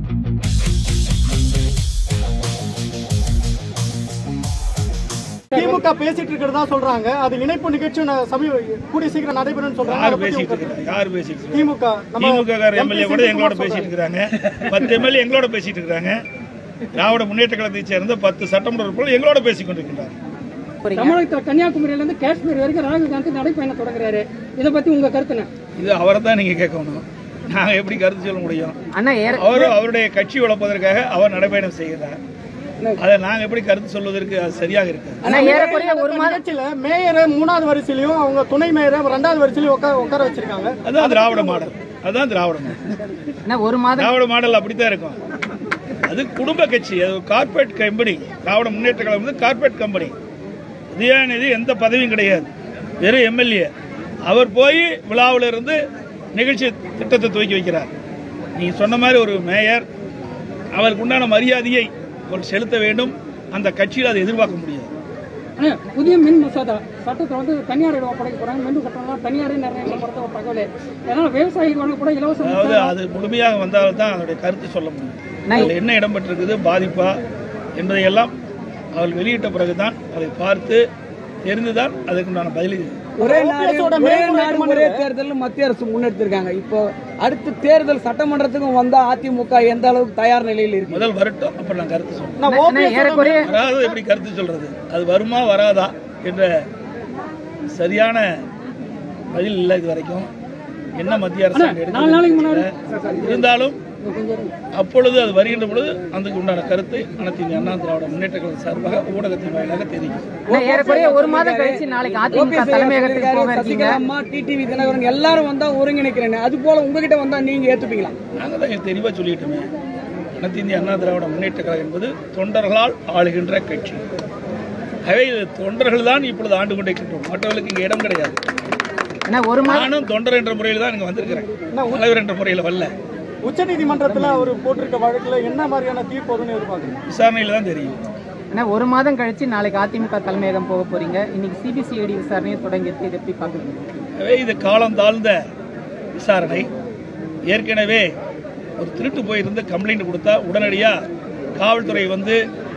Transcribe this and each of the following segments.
திமுக பேசிட்டு இருக்கிறதா சொல்றாங்க அது இணைப்பு நிகழ்ச்சி ந- சமீப கூடிய சீக்கிரம் நடைபெறும் சொல்றாங்க யார் அதை பத்தி பேசிட்டு உங்க கருத்து? இருக்காங்க யார் பேசிட்டு இருக்காங்க திமுக நம்ம திமுக எம்எல்ஏ கூட MP எங்களோட சொல்றாங்க. பேசிட்டு இருக்காங்க பத்து எம்எல்ஏ எங்களோட பேசிட்டு இருக்காங்க திராவிட முன்னேற்ற கழகத்தை சேர்ந்த பத்து சட்டமன்ற உறுப்பினர்கள் எங்களோட பேசிக் கொண்டிருக்கிறார் தமிழகத்துல கன்னியாகுமரியில இருந்து காஷ்மீர் வரைக்கும் ராகுல் காந்தி நடைப்பயணம் தொடங்குறாரு இதை பத்தி உங்க கருத்து என்ன இது அவரை தான் நீங்க கேட்கணும் நாங்க எப்படி கருத்து சொல்ல முடியும் அண்ணா ஏற அவர் அவருடைய கட்சி வளர்ப்பதற்காக அவர் நடைபயணம் செய்கிறார் அதை நாங்க எப்படி கருத்து சொல்வதற்கு அது சரியாக இருக்கு அண்ணா ஏறக்குறைய ஒரு இந்த மாதம் நிகழ்ச்சியில மேயரை மூணாவது வரிசையிலையும் அவங்க துணை மேயரை ரெண்டாவது வரிசையிலையும் உட்கார உட்கார வச்சிருக்காங்க அதுதான் திராவிட மாடல் அதுதான் திராவிட மாடல் அண்ணா ஒரு மாதம் திராவிட மாடல் அப்படித்தான் இருக்கும் அது குடும்ப கட்சி அது கார்பரேட் கம்பெனி திராவிட முன்னேற்ற கழகம் வந்து கார்பரேட் கம்பெனி உதயாநிதி எந்த பதவியும் கிடையாது வெறும் எம்எல்ஏ அவர் போய் விழாவில் இருந்து நிகழ்ச்சி திட்டத்தை துவக்கி வைக்கிறார் நீங்க சொன்ன மாதிரி ஒரு மேயர் அவருக்கு உண்டான மரியாதையை அவர் செலுத்த வேண்டும் அந்த கட்சியில் அதை எதிர்பார்க்க முடியாது அண்ணா, புதிய மின் மசோதா சட்டத்தை வந்து தனியாரிடம் ஒப்படைக்க போறாங்க மின் கட்டணம் தனியாரே நிர்ணயம் பண்றது ஒரு தகவல் அதனால விவசாயிகள் வந்து கூட இலவச அதாவது மின்சாரம் அது முழுமையாக வந்தால் தான் அதனுடைய கருத்து சொல்ல முடியும் அதில் என்ன இடம்பெற்றிருக்குது பாதிப்பா என்பதையெல்லாம் அவள் வெளியிட்ட பிறகுதான் அதை பார்த்து தெரிந்துதான் அதற்குண்டான பதில் ஒரே நாடு OPS ஓட ஒரே மேற்கொள் நாடு ஒரே தேர்தல் மத்திய அரசு முன்னெடுத்திருக்காங்க இப்போ அடுத்த தேர்தல் சட்டமன்றத்துக்கும் வந்தா அதிமுக எந்த அளவுக்கு தயார் நிலையில் இருக்கு முதல் வரட்டும் அப்புறம் நான் கருத்து சொல்றேன் நான் அண்ணா OPS ஓட ஏறக்குறைய வராது எப்படி கருத்து சொல்றது அது வருமா வராதா என்ற சரியான பதில் இல்லை இது வரைக்கும் என்ன மத்திய அரசு அங்க நாலு நாளைக்கு முன்னாடி எடுக்குது இருந்தாலும் அப்பொழுது அது வருகின்ற பொழுது அதுக்கு உண்டான கருத்தை அனைத்து இந்திய அண்ணா திராவிட முன்னேற்ற கழக சார்பாக ஊடகத்தின் வாயிலாக தெரிவிக்கும் அண்ணா ஏறக்குறைய ஒரு மாதம் கழிச்சு நாளைக்கு அதிமுக தலைமையகத்துக்கு போக இருக்கீங்க சசிகலா அம்மா டிடிவி தினகரன் எல்லாரும் வந்தா ஒருங்கிணைக்கிறேன் அது போல உங்ககிட்ட வந்தா நீங்க ஏத்துப்பீங்களா நாங்கள் தான் தெளிவாக சொல்லிட்டோமே அனைத்து இந்திய அண்ணா திராவிட முன்னேற்ற கழகம் என்பது தொண்டர்களால் ஆளுகின்ற கட்சி ஆகவே இது தொண்டர்கள் தான் இப்பொழுது ஆண்டு கொண்டிருக்கின்றோம் மற்றவர்களுக்கு இங்கே இடம் கிடையாது அண்ணா ஒரு மாதம் நானும் தொண்டர் என்ற முறையில் தான் இங்கே வந்திருக்கிறேன் தலைவர் என்ற முறையில் வரல உச்சநீதிமன்றத்துல அவர் போட்டிருக்க வழக்குல என்ன மாதிரியான தீர்ப்பு வரும்னு எதிர்பார்க்குறீங்க விசாரணையில் தான் தெரியும் அண்ணா ஒரு மாதம் கழிச்சு நாளைக்கு அதிமுக தலைமையகம் போக போறீங்க இன்னைக்கு சிபிசிஐடி விசாரணையை தொடங்கியிருக்கு இதை எப்படி பாக்குறீங்க ஆகவே இது காலம் தாழ்ந்த விசாரணை ஏற்கனவே ஒரு திருட்டு போயிருந்து கம்ப்ளைண்ட் கொடுத்தா உடனடியாக காவல்துறை வந்து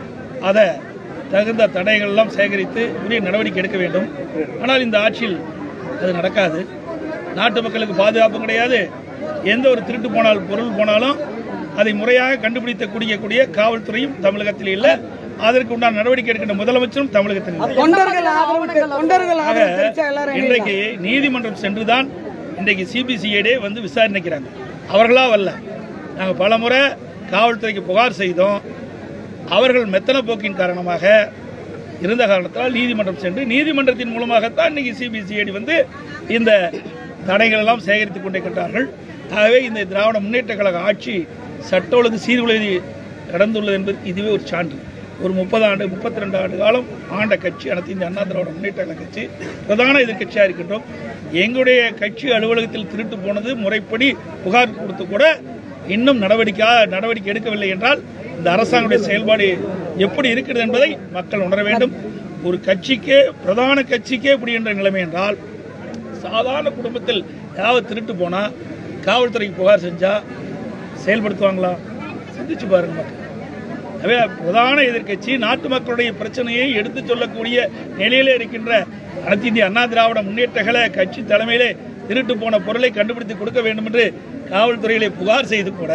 அதை தகுந்த தடைகள் எல்லாம் சேகரித்து உரிய நடவடிக்கை எடுக்க வேண்டும் ஆனால் இந்த ஆட்சியில் அது நடக்காது நாட்டு மக்களுக்கு பாதுகாப்பும் கிடையாது எந்த ஒரு திருட்டு போனால் பொருள் போனாலும் அதை முறையாக கண்டுபிடித்து கூடிய காவல்துறையும் தமிழகத்தில் இல்லை அதற்கு உண்டான நடவடிக்கை எடுக்கின்ற முதலமைச்சரும் தமிழகத்தில் இல்லை தொண்டர்கள் ஆதரவு தொண்டர்கள் ஆதரவு தெரிவிச்சா எல்லாரும் இன்றைக்கு நீதிமன்றம் சென்றுதான் இன்றைக்கு சிபிசிஐடே வந்து விசாரணைக்கிறாங்க அவர்களா வரல நாங்கள் பல முறை காவல்துறைக்கு புகார் செய்தோம் அவர்கள் மெத்தன போக்கின் காரணமாக இருந்த காரணத்தால் நீதிமன்றம் சென்று நீதிமன்றத்தின் மூலமாகத்தான் இன்னைக்கு சிபிசிஐடி வந்து இந்த தடைகள் எல்லாம் சேகரித்துக் கொண்டிருக்கின்றார்கள் ஆகவே இந்த திராவிட முன்னேற்ற கழக ஆட்சி சட்ட ஒழுங்கு சீர்குலைதி கடந்துள்ளது என்பது இதுவே ஒரு சான்று ஒரு முப்பது ஆண்டு முப்பத்தி ரெண்டு ஆண்டு காலம் ஆண்ட கட்சி அனைத்து இந்த அண்ணா திராவிட முன்னேற்ற கழக கட்சி பிரதான எதிர்க்கட்சியாக இருக்கின்றோம் எங்களுடைய கட்சி அலுவலகத்தில் திருட்டு போனது முறைப்படி புகார் கொடுத்து கூட இன்னும் நடவடிக்கை நடவடிக்கை எடுக்கவில்லை என்றால் இந்த அரசாங்கத்துடைய செயல்பாடு எப்படி இருக்கிறது என்பதை மக்கள் உணர வேண்டும் ஒரு கட்சிக்கே பிரதான கட்சிக்கே இப்படி என்ற நிலைமை என்றால் சாதாரண குடும்பத்தில் ஏதாவது திருட்டு போனா காவல்துறைக்கு புகார் செஞ்சா செயல்படுத்துவாங்களா சிந்திச்சு பாருங்க மக்கள் எனவே பிரதான எதிர்க்கட்சி நாட்டு மக்களுடைய பிரச்சனையை எடுத்து சொல்லக்கூடிய நிலையிலே இருக்கின்ற அனைத்து இந்திய அண்ணா திராவிட முன்னேற்ற கழக கட்சி தலைமையிலே திருட்டு போன பொருளை கண்டுபிடித்து கொடுக்க வேண்டும் என்று காவல்துறையிலே புகார் செய்து கூட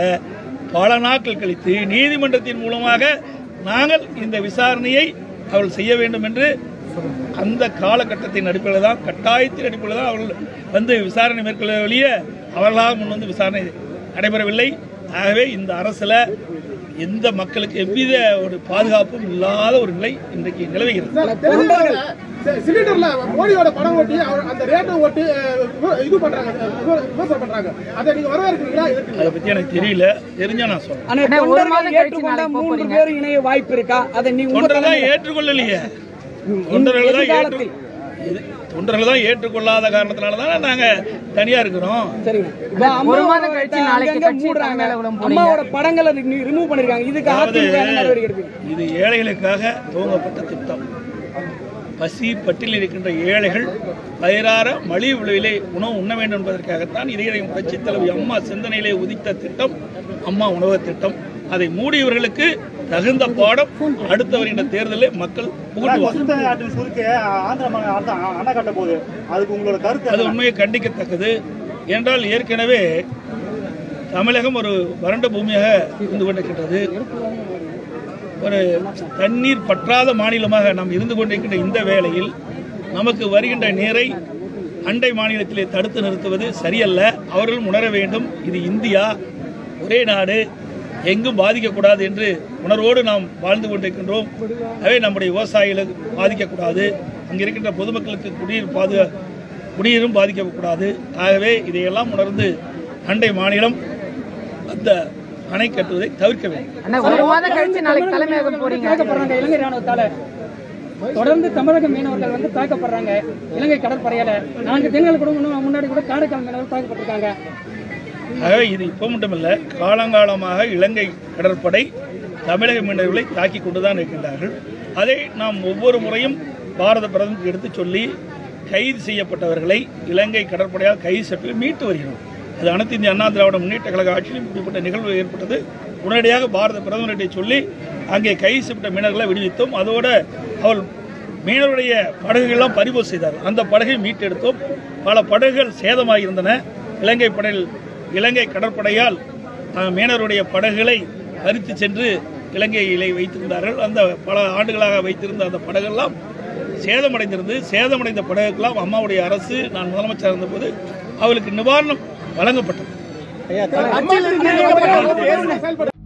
பல நாட்கள் கழித்து நீதிமன்றத்தின் மூலமாக நாங்கள் இந்த விசாரணையை அவர்கள் செய்ய வேண்டும் என்று அந்த காலகட்டத்தின் அடிப்படையில் தான் கட்டாயத்தின் அடிப்படையில் தான் அவர்கள் வந்து விசாரணை மேற்கொள்ள வெளிய அவர்களாக முன் வந்து விசாரணை நடைபெறவில்லை ஆகவே இந்த அரசுல எந்த மக்களுக்கு எவ்வித ஒரு பாதுகாப்பும் இல்லாத ஒரு நிலை இன்றைக்கு நிலவுகிறது சிலிண்டர்ல மோடியோட படம் ஓட்டி அவர் அந்த ரேட்டை ஓட்டி அஹ், விம- இது பண்றாங்க விம- விமர்சனம் பண்றாங்க அதை நீங்க வரவேற்கிறீங்களா எதிர்க்கிறீங்களா? அதை பத்தி எனக்கு தெரியல தெரிஞ்சா நான் சொல்றேன் ஆனா அண்ணா, ஒரு தொண்டர்கள் மாதம் கழிச்சு ஏற்றுக்கொண்டா நாளைக்கு போக மூன்று போறீங்க. பேர் இணைய வாய்ப்பு இருக்கா அதை நீ உங்க தொண்டர்கள் தான் தலைமையில- ஏற்றுக்கொள்ளலையே தொண்டர்கள் தான் ஏற்று எதிர்காலத்தில். இது- தொண்டர்கள் தான் ஏற்றுக்கொள்ளாத காரணத்தினால தானே நாங்க தனியா இருக்கிறோம் சரிங்க இப்ப ஒரு அம்மாவோட மாதம் கழிச்சு நாளைக்கு அங்கங்க கட்சி மூடுறாங்க. தலைமையில விட போறீங்க. அம்மாவோட படங்களை ரிமூவ் பண்ணிருக்காங்க இதுக்கு அதாவது அதிமுக என்ன நடவடிக்கை எடுப்பீங்க இது ஏழைகளுக்காக துவங்கப்பட்ட திட்டம் பசி பட்டியலில் இருக்கின்ற ஏழைகள் வயிறார மலிவு விளைவிலே உணவு உண்ண வேண்டும் என்பதற்காகத்தான் இதய புரட்சித் தலைவி அம்மா சிந்தனையிலே உதித்த திட்டம் அம்மா உணவு திட்டம் அதை மூடியவர்களுக்கு தகுந்த பாடம் அடுத்த வருகின்ற தேர்தலில் மக்கள் புகட்டுவார்கள் வசுந்தரை ஆற்றின் சுருக்கு ஆந்திர மாநில அரசு அணை கட்ட போகுது அதுக்கு உங்களோட கருத்து அது என்ன? உண்மையை கண்டிக்கத்தக்கது என்றால் ஏற்கனவே தமிழகம் ஒரு வறண்ட பூமியாக இருந்து கொண்டிருக்கின்றது ஒரு தண்ணீர் பற்றாத மாநிலமாக நாம் இருந்து கொண்டிருக்கின்ற இந்த வேளையில் நமக்கு வருகின்ற நீரை அண்டை மாநிலத்திலே தடுத்து நிறுத்துவது சரியல்ல அவர்களும் உணர வேண்டும் இது இந்தியா ஒரே நாடு எங்கும் பாதிக்கக்கூடாது என்று உணர்வோடு நாம் வாழ்ந்து கொண்டிருக்கின்றோம் எனவே நம்முடைய விவசாயிகளுக்கு பாதிக்கக்கூடாது அங்கே இருக்கின்ற பொதுமக்களுக்கு குடிநீர் பாதுகா குடிநீரும் பாதிக்கக்கூடாது ஆகவே இதையெல்லாம் உணர்ந்து அண்டை மாநிலம் அந்த அணை கட்டுவதை தவிர்க்க வேண்டும் அண்ணா ஒரு மாதம் கழிச்சு நாளைக்கு தலைமையகம் போறீங்க தாக்கப்படுறாங்க இலங்கை ராணுவத்தால தொடர்ந்து தமிழக மீனவர்கள் வந்து தாக்கப்படுறாங்க இலங்கை கடற்படையால நான்கு தினங்கள் கூட முன்ன- முன்னாடி கூட காரைக்கால் மீனவர்கள் தாக்கப்பட்டிருக்காங்க ஆகவே இது இப்போ மட்டுமல்ல காலங்காலமாக இலங்கை கடற்படை தமிழக மீனவர்களை தாக்கி கொண்டுதான் இருக்கின்றார்கள் அதை நாம் ஒவ்வொரு முறையும் பாரத பிரதமருக்கு எடுத்துச் சொல்லி கைது செய்யப்பட்டவர்களை இலங்கை கடற்படையால் கைது செய்ய மீட்டு வருகிறோம் அது அனைத்து இந்திய அண்ணா திராவிட முன்னேற்ற கழக ஆட்சியிலும் இப்படிப்பட்ட நிகழ்வு ஏற்பட்டது உடனடியாக பாரத பிரதமர்கிட்ட சொல்லி அங்கே கைது செய்யப்பட்ட மீனவர்களை விடுவித்தோம் அதோட அவள் மீனவருடைய படகுகள்லாம் பறிமுதல் செய்தார் அந்த படகை மீட்டெடுத்தோம் பல படகுகள் சேதமாக இருந்தன இலங்கை படையில் இலங்கை கடற்படையால் அஹ், மீனவருடைய படகுகளை பறித்து சென்று இலங்கையிலே வைத்திருந்தார்கள் அந்த பல ஆண்டுகளாக வைத்திருந்த அந்த படகெல்லாம் சேதமடைந்திருந்தது சேதமடைந்த படகுக்கெல்லாம் அம்மாவுடைய அரசு நான் முதலமைச்சர் இருந்தபோது அவளுக்கு நிவாரணம் வழங்கப்பட்டது கட்சியில் இருக்கிற